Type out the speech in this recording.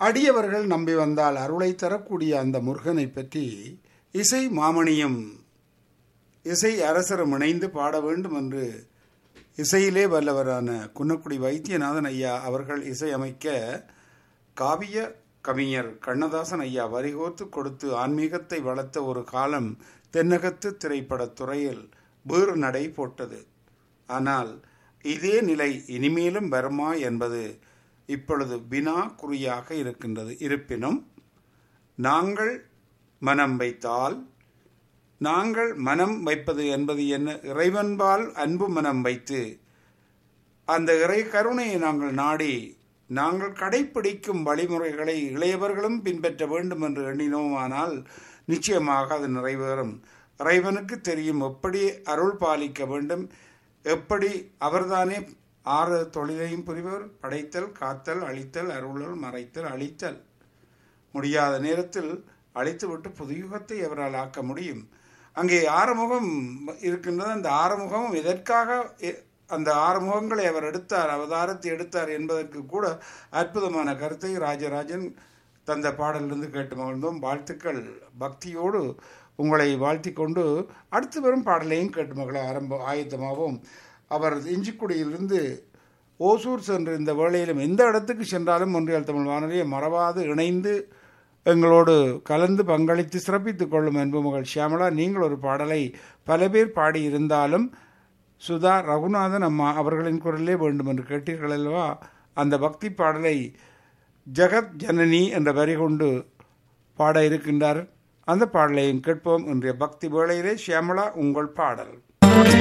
அடியவர்கள் நம்பி வந்தால் அருளை தரக்கூடிய அந்த முருகனை பற்றி இசை மாமணியும் இசை அரசரும் இணைந்து பாட வேண்டும் என்று இசையிலே வல்லவரான குன்னக்குடி வைத்தியநாதன் ஐயா அவர்கள் இசையமைக்க காவிய கவிஞர் கண்ணதாசன் ஐயா வரிகோத்து கொடுத்து ஆன்மீகத்தை வளர்த்த ஒரு காலம் தென்னகத்து திரைப்படத் துறையில் வேறு நடை போட்டது ஆனால் இதே நிலை இனிமேலும் வருமா என்பது இப்பொழுது வினா குறியாக இருக்கின்றது இருப்பினும் நாங்கள் மனம் வைத்தால் நாங்கள் மனம் வைப்பது என்பது என்ன இறைவன்பால் அன்பு மனம் வைத்து அந்த இறை கருணையை நாங்கள் நாடி நாங்கள் கடைப்பிடிக்கும் வழிமுறைகளை இளையவர்களும் பின்பற்ற வேண்டும் என்று எண்ணினோமானால் நிச்சயமாக அது நிறைவேறும் இறைவனுக்கு தெரியும் எப்படி அருள் பாலிக்க வேண்டும் எப்படி அவர்தானே ஆறு தொழிலையும் புரிவர் படைத்தல் காத்தல் அழித்தல் அருளல் மறைத்தல் அழித்தல் முடியாத நேரத்தில் அழித்துவிட்டு புதுயுகத்தை அவரால் ஆக்க முடியும் அங்கே ஆறுமுகம் இருக்கின்றது அந்த ஆறுமுகம் எதற்காக எ- அந்த ஆறுமுகங்களை அவர் எடுத்தார் அவதாரத்தை எடுத்தார் என்பதற்கு கூட அற்புதமான கருத்தை ராஜராஜன் தந்த பாடலிலிருந்து கேட்டு மகிழ்ந்தோம் வாழ்த்துக்கள் பக்தியோடு உங்களை வாழ்த்தி கொண்டு அடுத்து வரும் பாடலையும் கேட்டு மகள ஆரம்ப ஆயத்தமாகவும் அவர் இஞ்சிக்குடியிலிருந்து ஓசூர் சென்ற இந்த வேளையிலும் எந்த இடத்துக்கு சென்றாலும் ஒன்றியல் தமிழ் வானொலியை மறவாது இணைந்து எங்களோடு கலந்து பங்களித்து சிறப்பித்துக் கொள்ளும் என்பு மகள் ஷியாமலா நீங்கள் ஒரு பாடலை பல பேர் பாடியிருந்தாலும் சுதா ரகுநாதன் அம்மா அவர்களின் குரலே வேண்டும் என்று கேட்டீர்கள் அல்லவா அந்த பக்தி பாடலை ஜெகத் ஜனனி என்ற வரி கொண்டு பாட இருக்கின்றார் அந்த பாடலையும் கேட்போம் இன்றைய பக்தி வேளையிலே ஷியாமலா உங்கள் பாடல்